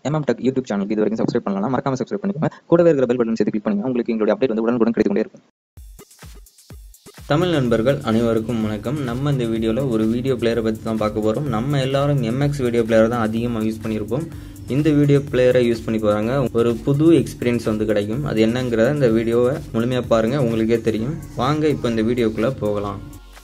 MM tech YouTube சேனலுக்கு இது வரைக்கும் சப்ஸ்கிரைப் பண்ணலாம் மறக்காம சப்ஸ்கிரைப் பண்ணிக்கோங்க கூடவே இருக்கிற பெல் பட்டன் சேர்த்து கிளிக் பண்ணுங்க உங்களுக்கு எங்களுடைய அப்டேட் வந்து உடனுக்குடன் கிடைத்து கொண்டே இருக்கும் தமிழ் நண்பர்கள் அனைவருக்கும் வணக்கம் நம்ம இந்த வீடியோவில் ஒரு வீடியோ பிளேயரை பற்றி தான் பார்க்க போகிறோம் நம்ம எல்லாரும் எம்எக்ஸ் வீடியோ பிளேயர் தான் அதிகமாக யூஸ் பண்ணியிருப்போம் இந்த வீடியோ பிளேயரை யூஸ் பண்ணி போகிறாங்க ஒரு புது எக்ஸ்பீரியன்ஸ் வந்து கிடைக்கும் அது என்னங்கிறத இந்த வீடியோவை முழுமையாக பாருங்கள் உங்களுக்கே தெரியும் வாங்க இப்போ இந்த வீடியோக்குள்ளே போகலாம்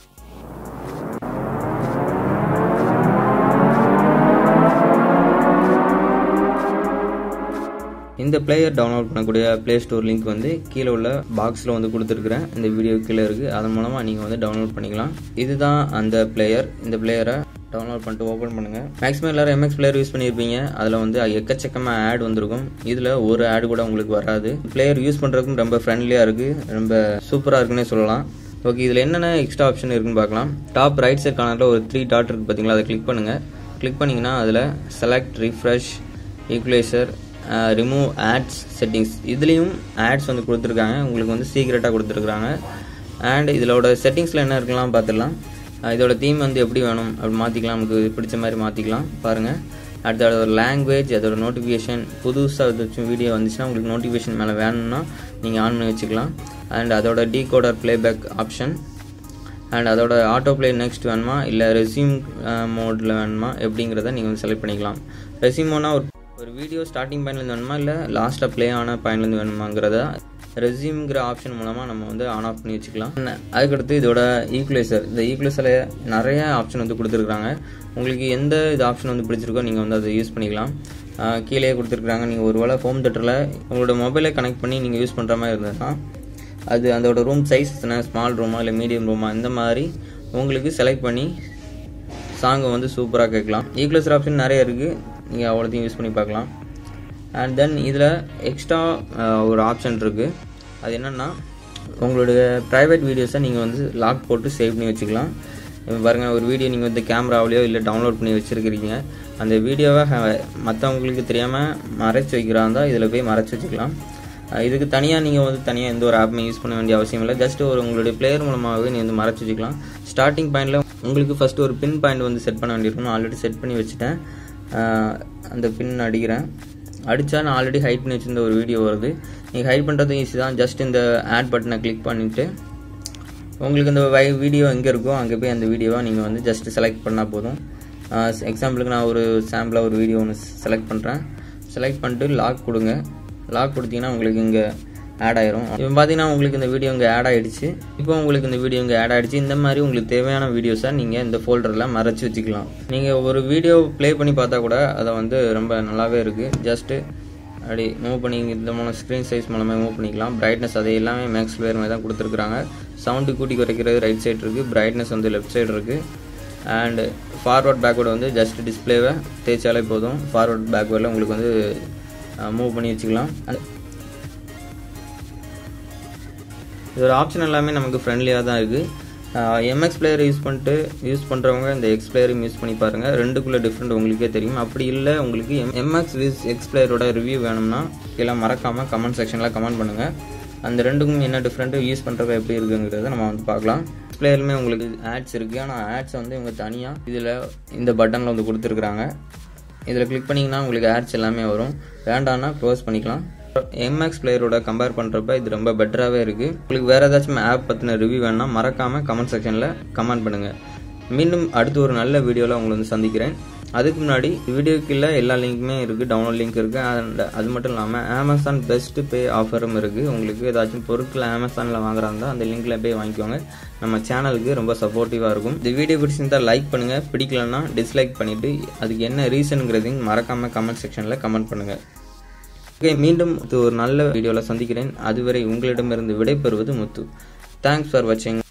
இந்த பிளேயர் டவுன்லோட் பண்ணக்கூடிய ப்ளே ஸ்டோர் லிங்க் வந்து கீழே உள்ள பாக்ஸில் வந்து கொடுத்துருக்குறேன் இந்த வீடியோ கீழே இருக்குது அதன் மூலமாக நீங்கள் வந்து டவுன்லோட் பண்ணிக்கலாம் இதுதான் அந்த பிளேயர் இந்த பிளேயரை டவுன்லோட் பண்ணிட்டு ஓப்பன் பண்ணுங்கள் மேக்ஸிமம் எல்லாரும் எம்எக்ஸ் பிளேயர் யூஸ் பண்ணியிருப்பீங்க அதில் வந்து எக்கச்சக்கமாக ஆட் வந்திருக்கும் இதில் ஒரு ஆட் கூட உங்களுக்கு வராது பிளேயர் யூஸ் பண்ணுறதுக்கும் ரொம்ப ஃப்ரெண்ட்லியாக இருக்குது ரொம்ப சூப்பராக இருக்குன்னே சொல்லலாம் ஓகே இதில் என்னென்ன எக்ஸ்ட்ரா ஆப்ஷன் இருக்குன்னு பார்க்கலாம் டாப் ரைட் சைட் கார்னரில் ஒரு த்ரீ டாட் இருக்குது பார்த்தீங்களா அதை கிளிக் பண்ணுங்கள் கிளிக் பண்ணிங்கன்னா அதில் select refresh equaliser remove ads settings இதுலேயும் ஆட்ஸ் வந்து கொடுத்துருக்காங்க உங்களுக்கு வந்து சீக்ரெட்டாக கொடுத்துருக்குறாங்க அண்ட் இதோட செட்டிங்ஸில் என்ன இருக்கலாம் பார்த்துடலாம் இதோட தீம் வந்து எப்படி வேணும் அப்படி மாற்றிக்கலாம் நமக்கு பிடிச்ச மாதிரி மாற்றிக்கலாம் பாருங்கள் அடுத்து அதோட லாங்குவேஜ் அதோட நோட்டிஃபிகேஷன் புதுசாக ஏதாச்சும் வீடியோ வந்துச்சுன்னா உங்களுக்கு நோட்டிஃபிகேஷன் மேலே வேணும்னா நீங்கள் ஆன் பண்ணி வச்சுக்கலாம் அண்ட் அதோட டீகோடர் ப்ளேபேக் ஆப்ஷன் அண்ட் அதோட ஆட்டோ ப்ளே நெக்ஸ்ட் வேணுமா இல்லை ரெசியூம் மோடில் வேணுமா எப்படிங்கிறத நீங்கள் வந்து செலக்ட் பண்ணிக்கலாம் ரெசியூம் மோட்னா ஒரு ஒரு வீடியோ ஸ்டார்டிங் பாயிண்ட்லேருந்து வேணுமா இல்லை லாஸ்ட்டில் ப்ளே ஆன பாயிண்ட்லேருந்து வேணுமாங்கிறத ரெசியூம்ங்கிற ஆப்ஷன் மூலமாக நம்ம வந்து ஆன் ஆஃப் பண்ணி வச்சுக்கலாம் அதுக்கடுத்து இதோட ஈக்குவலைசர் இந்த ஈக்குவலைசரில் நிறைய ஆப்ஷன் வந்து கொடுத்துருக்குறாங்க உங்களுக்கு எந்த இது ஆப்ஷன் வந்து பிடிச்சிருக்கோ நீங்கள் வந்து அதை யூஸ் பண்ணிக்கலாம் கீழே கொடுத்துருக்குறாங்க நீங்கள் ஒரு வேளை ஹோம் தேட்டரில் உங்களோட மொபைலை கனெக்ட் பண்ணி நீங்கள் யூஸ் பண்ணுற மாதிரி இருந்ததுன்னா அது அதோட ரூம் சைஸ் ஸ்மால் ரூமா இல்லை மீடியம் ரூமா இந்த மாதிரி உங்களுக்கு செலக்ட் பண்ணி சாங்கை வந்து சூப்பராக கேட்கலாம் ஈக்குவலைசர் ஆப்ஷன் நிறைய இருக்குது நீங்கள் அவ்வளோத்தையும் யூஸ் பண்ணி பார்க்கலாம் அண்ட் தென் இதில் எக்ஸ்ட்ரா ஒரு ஆப்ஷன் இருக்குது அது என்னென்னா உங்களுடைய ப்ரைவேட் வீடியோஸை நீங்கள் வந்து லாக் போட்டு சேவ் பண்ணி வச்சுக்கலாம் இப்போ பாருங்கள் ஒரு வீடியோ நீங்கள் வந்து கேமராவிலையோ இல்லை டவுன்லோட் பண்ணி வச்சுருக்கிறீங்க அந்த வீடியோவை மற்றவங்களுக்கு தெரியாமல் மறைச்சி வைக்கிறாந்தா இதில் போய் மறைச்சி வச்சுக்கலாம் இதுக்கு தனியாக நீங்கள் வந்து தனியாக எந்த ஒரு ஆப்புமே யூஸ் பண்ண வேண்டிய அவசியம் இல்லை ஜஸ்ட் ஒரு உங்களுடைய பிளேயர் மூலமாகவே நீங்கள் வந்து மறைச்சி வச்சுக்கலாம் ஸ்டார்டிங் பாயிண்டில் உங்களுக்கு ஃபஸ்ட்டு ஒரு பின் பாயிண்ட் வந்து செட் பண்ண வேண்டியிருக்கும் ஆல்ரெடி செட் பண்ணி வச்சுட்டேன் அந்த பின் அடிக்கிறேன் அடித்தா நான் ஆல்ரெடி ஹைட் பண்ணி வச்சுருந்த ஒரு வீடியோ வருது நீங்கள் ஹைட் பண்ணுறது ஈஸி தான் ஜஸ்ட் இந்த ஆட் பட்டனை கிளிக் பண்ணிவிட்டு உங்களுக்கு இந்த வை வீடியோ எங்கே இருக்கோ அங்கே போய் அந்த வீடியோவை நீங்கள் வந்து ஜஸ்ட் செலக்ட் பண்ணால் போதும் எக்ஸாம்பிளுக்கு நான் ஒரு சாம்பிளாக ஒரு வீடியோ ஒன்று செலக்ட் பண்ணுறேன் செலக்ட் பண்ணிட்டு லாக் கொடுங்க லாக் கொடுத்தீங்கன்னா உங்களுக்கு இங்கே ஆட் ஆயிரும் இப்போ பார்த்தீங்கன்னா உங்களுக்கு இந்த வீடியோ இங்கே ஆட் ஆகிடுச்சு இப்போ உங்களுக்கு இந்த வீடியோ இங்கே ஆட் ஆகிடுச்சு இந்த மாதிரி உங்களுக்கு தேவையான வீடியோஸை நீங்கள் இந்த ஃபோல்டரில் மறைச்சி வச்சுக்கலாம் நீங்கள் ஒரு வீடியோ ப்ளே பண்ணி பார்த்தா கூட அதை வந்து ரொம்ப நல்லாவே இருக்குது ஜஸ்ட்டு அப்படி மூவ் பண்ணி இந்த மூலம் ஸ்க்ரீன் சைஸ் மூலமாக மூவ் பண்ணிக்கலாம் பிரைட்னஸ் அது எல்லாமே மேக்ஸ் வேறு மாதிரி தான் கொடுத்துருக்குறாங்க சவுண்டு கூட்டி குறைக்கிறது ரைட் சைடு இருக்குது பிரைட்னஸ் வந்து லெஃப்ட் சைடு இருக்குது அண்டு ஃபார்வர்ட் பேக்வேர்டு வந்து ஜஸ்ட் டிஸ்பிளேவை தேய்ச்சாலே போதும் ஃபார்வர்ட் பேக்வேர்டில் உங்களுக்கு வந்து மூவ் பண்ணி வச்சுக்கலாம் இதோட ஆப்ஷன் எல்லாமே நமக்கு ஃப்ரெண்ட்லியாக தான் இருக்குது எம்எக்ஸ் பிளேயர் யூஸ் பண்ணிட்டு யூஸ் பண்ணுறவங்க இந்த எக்ஸ் பிளேயரும் யூஸ் பண்ணி பாருங்கள் ரெண்டுக்குள்ளே டிஃப்ரெண்ட் உங்களுக்கே தெரியும் அப்படி இல்லை உங்களுக்கு எம்எக்ஸ் விஸ் எக்ஸ் பிளேயரோட ரிவ்யூ வேணும்னா கீழே மறக்காமல் கமெண்ட் செக்ஷனில் கமெண்ட் பண்ணுங்கள் அந்த ரெண்டுக்கும் என்ன டிஃப்ரெண்ட்டு யூஸ் பண்ணுறப்ப எப்படி இருக்குங்கிறத நம்ம வந்து பார்க்கலாம் பிளேயருமே உங்களுக்கு ஆட்ஸ் இருக்குது ஆனால் ஆட்ஸ் வந்து இவங்க தனியாக இதில் இந்த பட்டனில் வந்து கொடுத்துருக்குறாங்க இதில் கிளிக் பண்ணிங்கன்னா உங்களுக்கு ஆட்ஸ் எல்லாமே வரும் வேண்டாம்னா க்ளோஸ் பண்ணிக்கலாம் எம்எக்ஸ் பிளேயரோட கம்பேர் பண்ணுறப்ப இது ரொம்ப பெட்டராகவே இருக்குது உங்களுக்கு வேறு ஏதாச்சும் ஆப் பற்றின ரிவ்யூ வேணும்னா மறக்காமல் கமெண்ட் செக்ஷனில் கமெண்ட் பண்ணுங்கள் மீண்டும் அடுத்து ஒரு நல்ல வீடியோவில் உங்களை வந்து சந்திக்கிறேன் அதுக்கு முன்னாடி வீடியோக்குள்ள எல்லா லிங்க்குமே இருக்குது டவுன்லோட் லிங்க் இருக்குது அண்ட் அது மட்டும் இல்லாமல் அமேசான் பெஸ்ட் பே ஆஃபரும் இருக்குது உங்களுக்கு ஏதாச்சும் பொருட்கள் அமேசானில் வாங்குறாங்க அந்த லிங்க்கில் போய் வாங்கிக்கோங்க நம்ம சேனலுக்கு ரொம்ப சப்போர்ட்டிவாக இருக்கும் இந்த வீடியோ பிடிச்சிருந்தா லைக் பண்ணுங்கள் பிடிக்கலன்னா டிஸ்லைக் பண்ணிவிட்டு அதுக்கு என்ன ரீசனுங்கிறதையும் மறக்காமல் கமெண்ட் செக்ஷனில் கமெண்ட் பண்ணுங்கள் ஓகே மீண்டும் ஒரு நல்ல வீடியோவில் சந்திக்கிறேன் அதுவரை உங்களிடமிருந்து விடைபெறுவது முத்து தேங்க்ஸ் ஃபார் வாட்சிங்